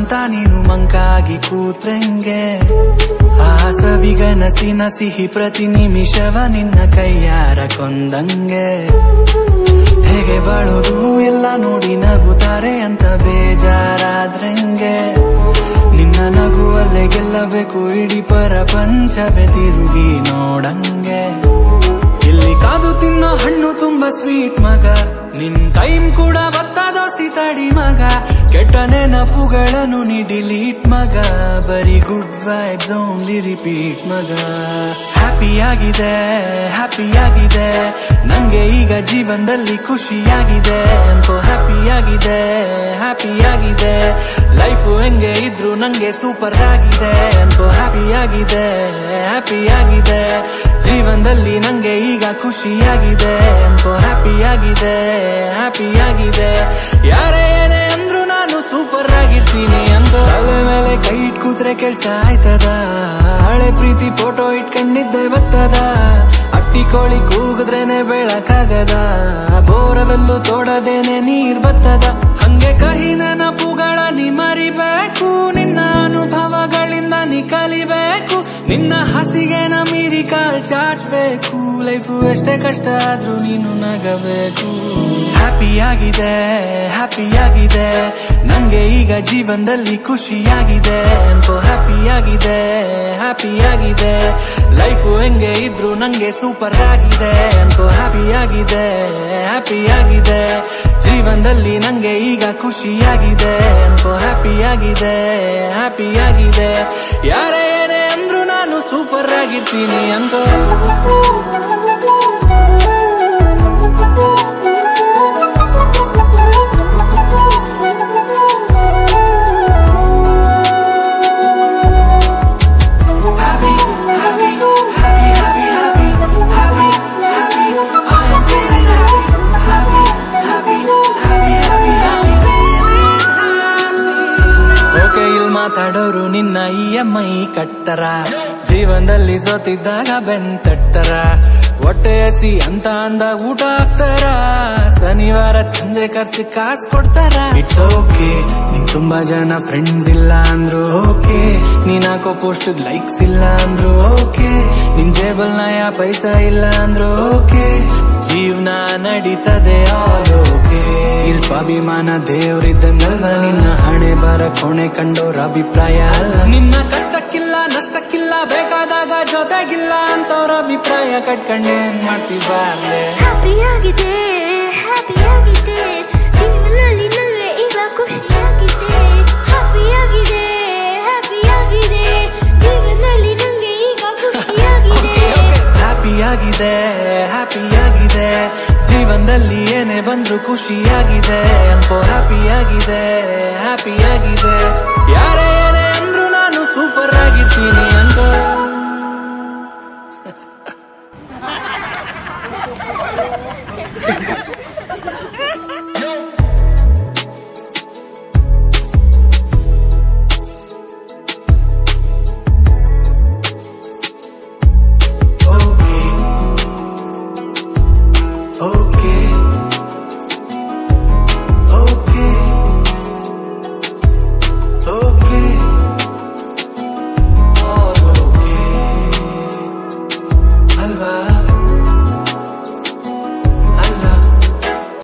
ಅಂತ ನೀನು ಮಂಕಾಗಿ ಕೂತ್ರೆಂಗೆ ಆ ಸವಿಗನಸಿನ ಸಿಹಿ ಪ್ರತಿ ನಿಮಿಷವ ನಿನ್ನ ಕೈಯಾರ ಕೊಂದಂಗೆ ಹೇಗೆ ಬಾಳೋದು ಎಲ್ಲ ನೋಡಿ ನಗುತ್ತಾರೆ ಅಂತ ಬೇಜಾರಾದ್ರಂಗೆ ನಿನ್ನ ನಗುವಲ್ಲೇ ಗೆಲ್ಲಬೇಕು ಇಡೀ ಪ್ರಪಂಚವೇ ತಿರುಗಿ ನೋಡಂಗೆ ಇಲ್ಲಿ ಕಾದು ತಿನ್ನೋ ಹಣ್ಣು ತುಂಬಾ ಸ್ವೀಟ್ ಮಗ ನಿನ್ ಟೈಮ್ ಕೂಡ ಬರ್ತದೋ ಸಿತಾಡಿ ಮಗ ಕೆಟ್ಟ ನೆನಪುಗಳನ್ನು ನೀ ಡಿಲೀಟ್ ಮಗ ಬರೀ ಗುಡ್ ವೈಬ್ಸ್ ಓನ್ಲಿ ರಿಪೀಟ್ ಮಗ ಹ್ಯಾಪಿಯಾಗಿದೆ ಹ್ಯಾಪಿಯಾಗಿದೆ ನಂಗೆ ಈಗ ಜೀವನದಲ್ಲಿ ಖುಷಿಯಾಗಿದೆ ಅಂತೋ ಹ್ಯಾಪಿಯಾಗಿದೆ ಹ್ಯಾಪಿಯಾಗಿದೆ ಲೈಫು ಹೆಂಗೆ ಇದ್ರು ನಂಗೆ ಸೂಪರ್ ಆಗಿದೆ ಅಂತೋ ಹ್ಯಾಪಿಯಾಗಿದೆ ಹ್ಯಾಪಿಯಾಗಿದೆ ಜೀವನದಲ್ಲಿ ನಂಗೆ ಈಗ ಖುಷಿಯಾಗಿದೆ ಅಂತೋ ಹ್ಯಾಪಿಯಾಗಿದೆ ಹ್ಯಾಪಿಯಾಗಿದೆ ಯಾರೇ ಏನೇ ಅಂದ್ರು ನಾನು ಸೂಪರ್ ಆಗಿರ್ತೀನಿ ಅಂತ ತಲೆ ಮೇಲೆ ಕೈ ಇಟ್ ಕೂತ್ರೆ ಕೆಲ್ಸ ಆಯ್ತದ ಹಳೆ ಪ್ರೀತಿ ಫೋಟೋ ಇಟ್ಕೊಂಡಿದ್ದೆ ಬರ್ತದ ಅಟ್ಟಿ ಕೋಳಿ ಕೂಗಿದ್ರೇನೆ ಬೆಳಕಾಗದ ಬೋರವೆಲ್ಲು ತೋಡದೇನೆ ನೀರ್ ಬರ್ತದ ಹಂಗೆ ಕಹಿ ನೆನಪುಗಳ ನೀ ಮರಿಬೇಕು ನಿನ್ನ ಅನುಭವಗಳಿಂದ ನೀ ಕಲಿಬೇಕು ನಿನ್ನ ಹಸಿಗೆ ನ ಮೀರಿ ಕಾಲ್ ಚಾಚ್ಬೇಕು ಲೈಫು ಎಷ್ಟೇ ಕಷ್ಟ ಆದ್ರೂ ನೀನು ನಗಬೇಕು ಹ್ಯಾಪಿಯಾಗಿದೆ ಹ್ಯಾಪಿಯಾಗಿದೆ ನಂಗೆ ಈಗ ಜೀವನದಲ್ಲಿ ಖುಷಿಯಾಗಿದೆ ಅಂತೋ ಹ್ಯಾಪಿಯಾಗಿದೆ ಹ್ಯಾಪಿಯಾಗಿದೆ ಲೈಫು ಹೆಂಗೆ ಇದ್ರು ನಂಗೆ ಸೂಪರ್ ಆಗಿದೆ ಅಂತೋ ಹ್ಯಾಪಿಯಾಗಿದೆ ಹ್ಯಾಪಿಯಾಗಿದೆ ಜೀವನದಲ್ಲಿ ನಂಗೆ ಈಗ ಖುಷಿಯಾಗಿದೆ ಅಂತೋ ಹ್ಯಾಪಿಯಾಗಿದೆ ಹ್ಯಾಪಿಯಾಗಿದೆ ಯಾರೇ ಏನೇ ಅಂದ್ರು ನಾನು ಸೂಪರ್ ಆಗಿರ್ತೀನಿ ಅಂತ happy, happy, happy, happy, happy, happy, happy. I am feeling happy, happy, happy, happy, happy, happy, feeling happy. Okay ಇಲ್ಲಿ ಮಾತಾಡೋರು ನಿನ್ನ ಇ ಎಂ ಐ ಕಟ್ತಾರ ಜೀವನದಲ್ಲಿ ಸೋತಿದ್ದಾಗ ಬೆನ್ ತಟ್ತಾರ ಹೊಟ್ಟೆ ಹಸಿ ಅಂತ ಅಂದ ಊಟ ಹಾಕ್ತಾರ ಶನಿವಾರ ಸಂಜೆ ಖರ್ಚು ಕಾಸು ಕೊಡ್ತಾರ ಇಟ್ಸ್ ಓಕೆ ನಿಂಗ್ ತುಂಬಾ ಜನ ಫ್ರೆಂಡ್ಸ್ ಇಲ್ಲ ಅಂದ್ರು ಓಕೆ ನೀನ್ ಹಾಕೋ ಪೋಸ್ಟ್ ಲೈಕ್ಸ್ ಇಲ್ಲ ಅಂದ್ರು ಓಕೆ ನಿನ್ ಜೇಬಲ್ ನಯ ಪೈಸಾ ಇಲ್ಲ ಅಂದ್ರು ಓಕೆ ಜೀವನ ನಡೀತದೆ ಆಲ್ ಓಕೆ ಇಲ್ ಸ್ವಾಭಿಮಾನ ದೇವ್ರಿದ್ದಂಗಲ್ವ ನಿನ್ನ ಹಣೆ ಬರ ಕೊಣೆ ಕಂಡೋರ ಅಭಿಪ್ರಾಯ ಅಲ್ಲ ನಿನ್ನ ಕಷ್ಟಕ್ಕಿಲ್ಲ ನಷ್ಟಕ್ಕಿಲ್ಲ ಬೇಕಾದಾಗ ಜೊತೆಗಿಲ್ಲ ಅಂತವ್ರ ಅಭಿಪ್ರಾಯ ಕಟ್ಕೊಂಡೆ ಏನ್ ಮಾಡ್ತಿಬಾರ್ಲೆ ಹ್ಯಾಪಿಯಾಗಿದೆ ಹ್ಯಾಪಿಯಾಗಿದೆ ಜೀವನದಲ್ಲಿ ನನಗೆ ಈಗ ಖುಷಿಯಾಗಿದೆ ಹ್ಯಾಪಿಯಾಗಿದೆ ಹ್ಯಾಪಿಯಾಗಿದೆ ಜೀವನದಲ್ಲಿ ನನಗೆ ಈಗ ಖುಷಿಯಾಗಿದೆ ಹ್ಯಾಪಿಯಾಗಿದೆ ಹ್ಯಾಪಿಯಾಗಿದೆ ಜೀವನದಲ್ಲಿ ಏನೇ ಬಂದ್ರು ಖುಷಿಯಾಗಿದೆ ಅನ್ಕೋ ಹ್ಯಾಪಿಯಾಗಿದೆ ಹ್ಯಾಪಿಯಾಗಿದೆ